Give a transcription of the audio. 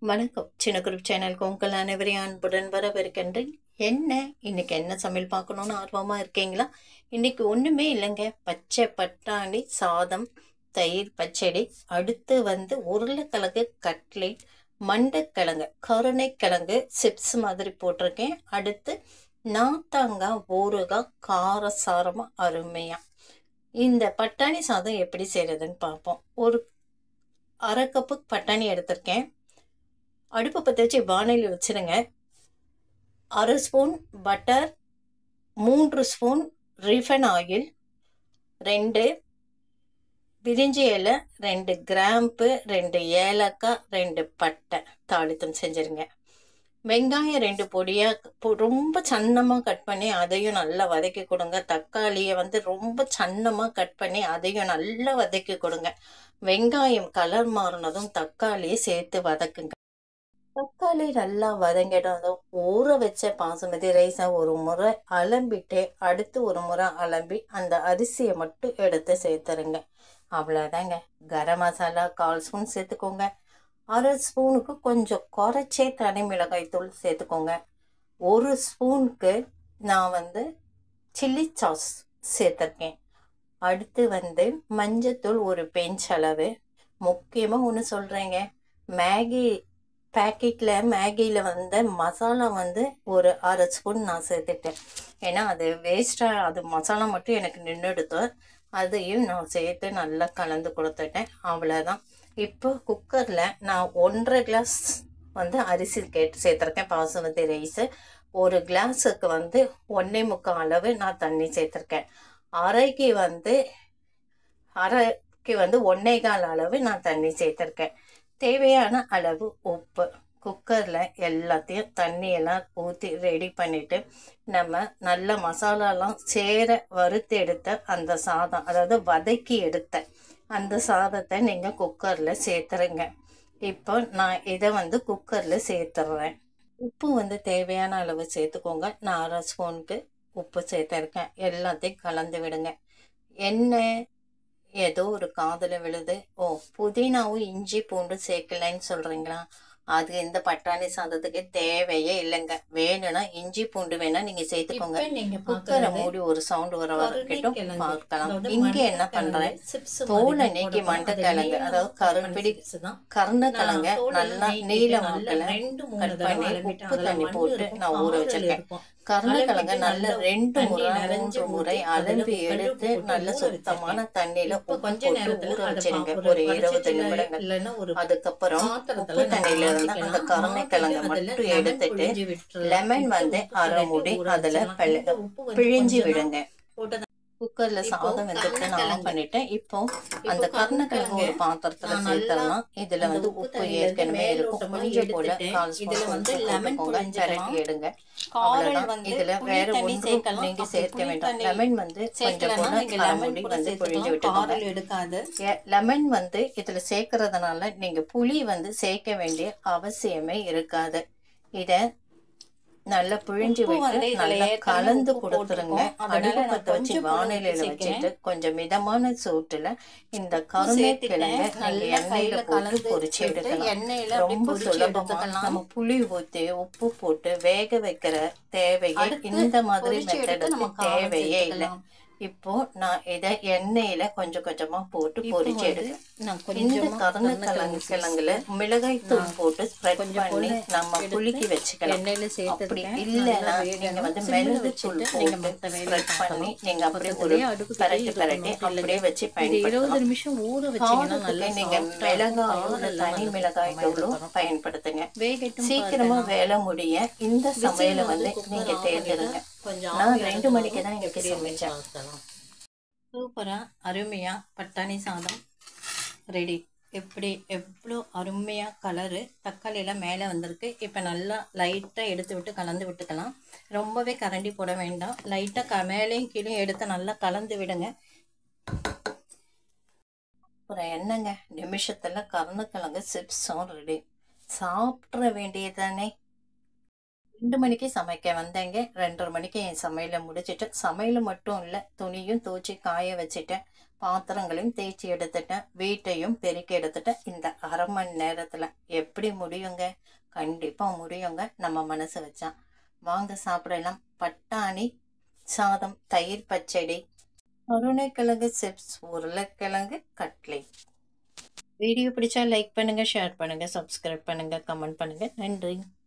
வணக்கம் சின்ன குரூப் சேனலுக்கு உங்கள் அனைவரையும் அன்புடன் வரவிருக்கின்றேன் என்ன இன்னைக்கு என்ன சமையல் பார்க்கணுன்னு ஆர்வமாக இருக்கீங்களா இன்னைக்கு ஒன்றுமே இல்லைங்க பச்சை பட்டாணி சாதம் தயிர் பச்சடி அடுத்து வந்து உருளைக்கிழங்கு கட்லெட் மண்டைக்கிழங்கு கருணைக்கிழங்கு சிப்ஸ் மாதிரி போட்டிருக்கேன் அடுத்து நாத்தாங்காய் ஊறுகாய் காரசாரமாக அருமையாக இந்த பட்டாணி சாதம் எப்படி செய்கிறதுன்னு பார்ப்போம் ஒரு அரை கப்பு பட்டாணி எடுத்திருக்கேன் அடுப்பை பற்ற வச்சு வானிலை வச்சுருங்க அரை ஸ்பூன் பட்டர் மூன்று ஸ்பூன் ரீஃபன் ஆயில் ரெண்டு பிரிஞ்சி இலை ரெண்டு கிராம்பு ரெண்டு ஏலக்காய் ரெண்டு பட்டை தாளித்தம் செஞ்சுருங்க வெங்காயம் ரெண்டு பொடியாக ரொம்ப சன்னமாக கட் பண்ணி அதையும் நல்லா வதக்கி கொடுங்க தக்காளியை வந்து ரொம்ப சன்னமாக கட் பண்ணி அதையும் நல்லா வதக்கி கொடுங்க வெங்காயம் கலர் மாறினதும் தக்காளியை சேர்த்து வதக்குங்க தக்காளி நல்லா வதங்கினதும் ஊற வச்ச பாசுமதி ரைஸை ஒரு முறை அலம்பிட்டு அடுத்து ஒரு முறை அலம்பி அந்த அரிசியை மட்டும் எடுத்து சேர்த்துருங்க அவ்வளோதாங்க கரம் மசாலா கால் ஸ்பூன் சேர்த்துக்கோங்க அரை ஸ்பூனுக்கு கொஞ்சம் குறைச்சே தனி மிளகாய் தூள் சேர்த்துக்கோங்க ஒரு ஸ்பூனுக்கு நான் வந்து சில்லி சாஸ் சேர்த்துருக்கேன் அடுத்து வந்து மஞ்சத்தூள் ஒரு பெஞ்ச் அளவு முக்கியமாக ஒன்று சொல்கிறேங்க மேகி பேக்கெட்டில் மேகியில் வந்து மசாலா வந்து ஒரு அரை ஸ்பூன் நான் சேர்த்துட்டேன் ஏன்னா அது வேஸ்ட்டாக அது மசாலா மட்டும் எனக்கு நின்றுடுத்து அதையும் நான் சேர்த்து நல்லா கலந்து கொடுத்துட்டேன் அவ்வளோதான் இப்போ குக்கரில் நான் ஒன்றரை கிளாஸ் வந்து அரிசி கேட்டு சேர்த்துருக்கேன் பாசுமதி ரைஸு ஒரு கிளாஸுக்கு வந்து ஒன்றே முக்கால் அளவு நான் தண்ணி சேர்த்துருக்கேன் அரைக்கு வந்து அரைக்கு வந்து ஒன்றே கால் அளவு நான் தண்ணி சேர்த்துருக்கேன் தேவையான அளவு உப்பு குக்கரில் எல்லாத்தையும் தண்ணியெல்லாம் ஊற்றி ரெடி பண்ணிவிட்டு நம்ம நல்ல மசாலாலாம் சேர வறுத்து எடுத்த அந்த சாதம் அதாவது வதக்கி எடுத்த அந்த சாதத்தை நீங்கள் குக்கரில் சேர்த்துருங்க இப்போ நான் இதை வந்து குக்கரில் சேர்த்துட்றேன் உப்பு வந்து தேவையான அளவு சேர்த்துக்கோங்க நான் அரை ஸ்பூனுக்கு உப்பு சேர்த்துருக்கேன் எல்லாத்தையும் கலந்து விடுங்க எண்ணெய் ஏதோ ஒரு காதில் விழுது ஓ புதினாவும் இஞ்சி பூண்டு சேர்க்கலைன்னு சொல்கிறீங்களா அது இந்த பட்டாணி சாதத்துக்கு தேவையே இல்லைங்க வேணும்னா இஞ்சி பூண்டு வேணா நீங்க சேர்த்துக்கோங்க குக்கரை மூடி ஒரு சவுண்ட் வர வரைக்கும் பார்க்கலாம் இங்க என்ன பண்றேன் தோலை நீக்கி மண்டக்கிழங்கு அதாவது கருப்பிடி கருணக்கிழங்க நல்லா நீல வாக்கில் கட் பண்ணி உப்பு தண்ணி போட்டு நான் ஊற வச்சிருக்கேன் கருணக்கிழங்க நல்ல ரெண்டு முறை மூன்று முறை அலம்பி எடுத்து நல்ல சுத்தமான தண்ணியில உப்பு போட்டு ஊற வச்சிருங்க ஒரு இருபது நிமிடங்கள் அதுக்கப்புறம் உப்பு தண்ணியில இருந்து அந்த கருணைக்கிழங்க மட்டும் எடுத்துட்டு லெமன் வந்து அரை முடி அதுல பிழிஞ்சு விடுங்க குக்கர்ல சாதம் வெந்துட்டு நான் ஆஃப் பண்ணிட்டேன் இப்போ அந்த கருணக்கிழங்கு ஒரு பாத்திரத்துல சேர்த்தலாம் இதுல வந்து உப்பு ஏற்கனவே இருக்கும் கொஞ்சம் போல கால் ஸ்பூன் வந்து லெமன் பரட்டி எடுங்க அவ்வளவுதான் இதுல வேற ஒன்றும் நீங்க சேர்க்க வேண்டாம் லெமன் வந்து கொஞ்சம் போல லெமன் வந்து பொழிஞ்சு விட்டுக்கோங்க எடுக்காது லெமன் வந்து இதுல சேர்க்கறதுனால நீங்க புளி வந்து சேர்க்க வேண்டிய அவசியமே இருக்காது இத நல்லா புழிஞ்சு விட்டு நல்லா கலந்து கொடுத்துருங்க அடுப்பு பத்த வச்சு வானிலையில வச்சுட்டு கொஞ்சம் மிதமான சூட்டுல இந்த கருணைக்கிழங்க நல்ல எண்ணெயில கலந்து பொரிச்சு எடுக்கலாம் எண்ணெயில ரொம்ப சுலபமா நம்ம புளி ஊத்தி உப்பு போட்டு வேக வைக்கிற தேவையே இந்த மாதிரி மெத்தடுக்கு தேவையே இல்லை இப்போ நான் இதை எண்ணெயில கொஞ்சம் கொஞ்சமா போட்டு பொரிச்சு எடுக்கிறேன் இந்த கருணக்கிழங்கு கிழங்குல மிளகாய் தூள் போட்டு ஸ்ப்ரெட் பண்ணி நம்ம புளிக்கி வச்சுக்கலாம் எண்ணெயில அப்படி இல்லைன்னா நீங்க வந்து மிளகு தூள் போட்டு ஸ்ப்ரெட் பண்ணி நீங்க அப்படியே ஒரு பரட்டி பரட்டி அப்படியே வச்சு பயன்படுத்தலாம் இருபது நிமிஷம் ஊற வச்சீங்கன்னா நல்லா சாதத்துக்கு நீங்க மிளகாயும் தனி மிளகாய் தூளும் பயன்படுத்துங்க வேகட்டும் சீக்கிரமா வேலை முடிய இந்த சமையலை வந்து நீங்க தேர்ந்தெடுங்க கொஞ்சம் நான் ரெண்டு மணிக்கு தான் இன்னைக்கு சமைச்சேன் சூப்பரா அருமையா பட்டாணி சாதம் ரெடி எப்படி எவ்வளோ அருமையாக கலரு தக்காளியெல்லாம் மேலே வந்திருக்கு இப்போ நல்லா லைட்டாக எடுத்து விட்டு கலந்து விட்டுக்கலாம் ரொம்பவே கரண்டி போட வேண்டாம் லைட்டாக க மேலேயும் கீழே எடுத்து நல்லா கலந்து விடுங்க அப்புறம் என்னங்க நிமிஷத்துல கருணக்கிழங்கு சிப்ஸும் ரெடி சாப்பிட்ற வேண்டியதானே ரெண்டு மணிக்கு சமைக்க வந்தேங்க ரெண்டரை மணிக்கு என் சமையலை முடிச்சிட்டு சமையல் மட்டும் இல்லை துணியும் தூச்சி காய வச்சுட்டேன் பாத்திரங்களையும் தேய்ச்சி எடுத்துட்டேன் வீட்டையும் பெருக்கி எடுத்துட்டேன் இந்த அரை மணி நேரத்தில் எப்படி முடியுங்க கண்டிப்பாக முடியுங்க நம்ம மனசு வச்சா வாங்க சாப்பிடலாம் பட்டாணி சாதம் தயிர் பச்சடி உருளைக்கிழங்கு சிப்ஸ் உருளைக்கிழங்கு கட்லெட் வீடியோ பிடிச்சா லைக் பண்ணுங்கள் ஷேர் பண்ணுங்கள் சப்ஸ்கிரைப் பண்ணுங்கள் கமெண்ட் பண்ணுங்கள் நன்றி